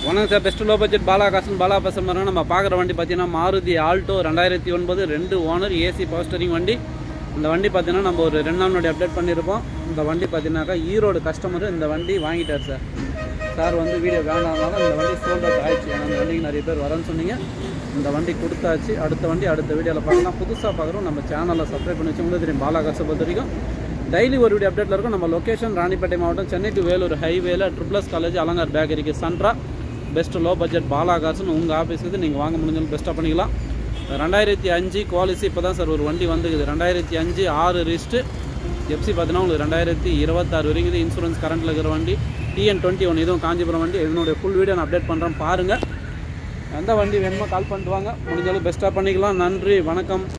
வணக்கம் sir best low budget Bala காசன் பாலா பேசுகிற மாதிரி நம்ம பார்க்குற வண்டி பார்த்தீங்கன்னா மாருதி ஆல்டோ ரெண்டாயிரத்தி ஒன்பது ரெண்டு ஓனர் ஏசி பவர் ஸ்டரிங் வண்டி இந்த வண்டி பார்த்தீங்கன்னா நம்ம ஒரு ரெண்டு நாள் முன்னாடி அப்டேட் பண்ணியிருப்போம் இந்த வண்டி பார்த்தீங்கன்னாக்கா ஈரோடு கஸ்டமர் இந்த வண்டி வாங்கிட்டார் சார் சார் வந்து வீடியோ வேண்டாம்னால இந்த வண்டி சோல்ட் அவுட் ஆயிடுச்சு ஏன்னா இந்த வண்டிக்கு நிறைய பேர் வரேன்னு சொன்னீங்க இந்த வண்டி கொடுத்தாச்சு அடுத்த வண்டி அடுத்த வீடியோவில் பார்க்கலாம் புதுசாக பார்க்குறோம் நம்ம சேனலில் சப்ஸ்கிரைப் பண்ணி வச்சு உங்களுக்கு தெரியும் பாலா காசை பொறுத்த வரைக்கும் டெய்லி ஒரு வீடியோ அப்டேட்டில் இருக்கும் நம்ம லொக்கேஷன் ராணிப்பேட்டை மாவட்டம் சென்னை டு வேலூர் ஹைவேல ட்ரிபிள்எஸ் காலேஜ் அலங்கார் பேக்கரிக்கு சன்ட்ரா பெஸ்ட் லோ பட்ஜெட் பாலா காசுன்னு உங்கள் ஆஃபீஸுக்கு நீங்கள் வாங்க முடிஞ்சாலும் பெஸ்ட்டாக பண்ணிக்கலாம் ரெண்டாயிரத்தி அஞ்சு குவாலிசி இப்போ தான் சார் ஒரு வண்டி வந்துக்குது ரெண்டாயிரத்தி அஞ்சு ஆறு ரிஸ்ட்டு எஃப்சி பார்த்தீங்கன்னா உங்களுக்கு ரெண்டாயிரத்தி இருபத்தாறு வரைக்கும் இது இன்சூரன்ஸ் கரண்ட்டில் இருக்கிற வண்டி டிஎன் டுவெண்ட்டி ஒன் இதுவும் காஞ்சிபுரம் வண்டி இதனுடைய ஃபுல் வீடியோ நான் அப்டேட் பண்ணுறேன் பாருங்கள் எந்த வண்டி வேணுமோ கால் பண்ணிட்டு வாங்க முடிஞ்சாலும் பெஸ்ட்டாக பண்ணிக்கலாம் நன்றி வணக்கம்